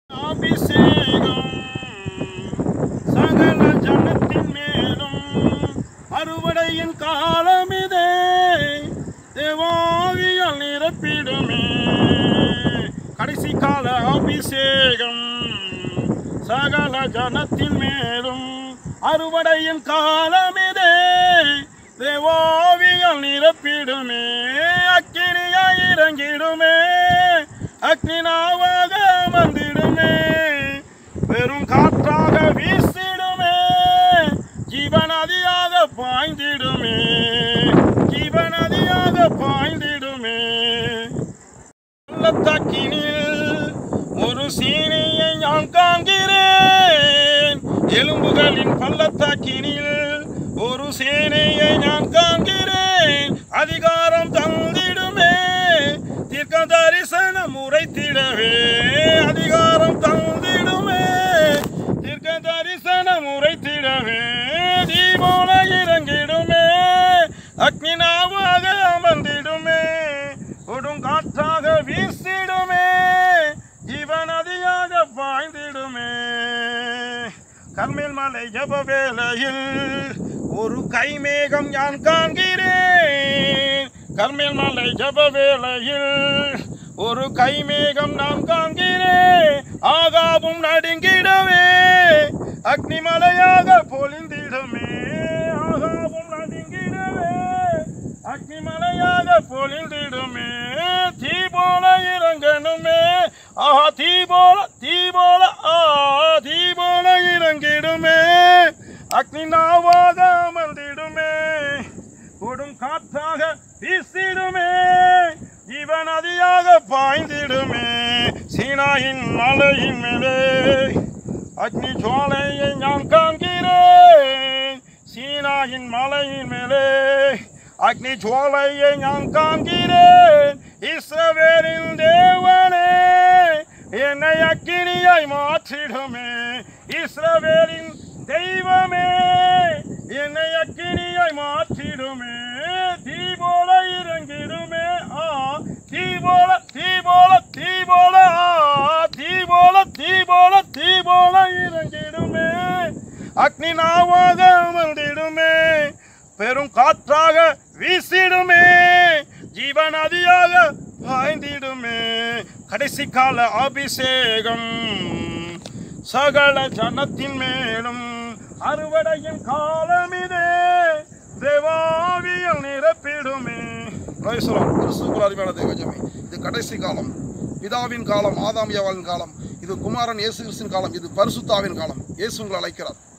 அபிஷேகம் சகல ஜனத்தின் மேலும் அறுவடையின் காலமிதே தேவாவியல் நிரப்பிடுமே கடைசி கால அபிஷேகம் சகல ஜனத்தின் மேலும் அறுவடையின் காலமிதே தேவாவியல் நிரப்பிடுமே அக்கினியாய் இறங்கிடுமே அக்னினாவாக வந்திடுமே வெறும் காற்றாக வீசிடுமே ஜீவநதியாக பாய்ந்திடுமே ஜீவநதியாக பாய்ந்திடுமே பள்ளத்தாக்கினில் ஒரு சீனியை நான் காண்கிறேன் எலும்புகளின் பள்ளத்தாக்கினில் ஒரு சேனையை நான் காண்கிறேன் அதிகாரம் தந்திடுமே தீர்க்க தரிசனம் உரைத்திடவே அதிகாரம் தந்திடுமே தீர்க்க தரிசனம் உரைத்திடவே தீபோல இறங்கிடுமே அக்னினாவாக அமர்ந்திடுமே கொடுங்காற்றாக வீசிடுமே ஜீவநதியாக பாய்ந்திடுமே கர்மேல் மலை ஜப வேளையில் ஒரு கைமேகம் நான் காண்கிறேன் கர்மேல் மலை ஜப வேளையில் ஒரு கைமேகம் நான் காண்கிறேன் ஆகாவும் நடுங்கிடவே அக்னிமலையாக பொழிந்திடுமே ஆகாவும் நடுங்கிடவே அக்னிமலையாக பொழிந்திடுமே தீ போல இறங்கணுமே ஆஹா தீ போல தீ போல ஆ தீ போல இறங்கிடுமே அக்னி நாவாக அமர்ந்திடுமே கொடும் காற்றாக வீசிடுமே ஜீவநதியாக பாய்ந்திடுமே சீனாயின் மலையின் மேலே அக்னி ஜுவாலையை நான் காண்கிறேன் சீனாயின் மலையின் மேலே அக்னி ஜுவாலையை நான் காண்கிறேன் இஸ்ரவேலின் தேவனே என்னை அக்கினியாய் மாற்றிடுமே இஸ்ரவேலின் தெய்வமே என்னை அக்கினியாய் மாற்றிடுமே தீ போல இறங்கிடுமே ஆ தீ போல தீ போல தீ போல ஆ தீ போல தீ போல தீ போல இறங்கிடுமே அக்னி நாவாக அமர்ந்திடுமே பெரும் காற்றாக வீசிடுமே ஜீவநதியாக பாய்ந்திடுமே கடைசி கால அபிஷேகம் சகல ஜனத்தின் மேலும் அறுவடையின் காலம் இதே தேவாவியல் நிரப்பிடுமே பிரைசலாம் கிறிஸ்துக்குள் அருமையான தேவஜமே இது கடைசி காலம் பிதாவின் காலம் ஆதாம் ஏவாளின் காலம் இது குமாரன் இயேசு கிறிஸ்தின் காலம் இது பரிசுத்தாவின் காலம் இயேசு உங்களை அழைக்கிறார்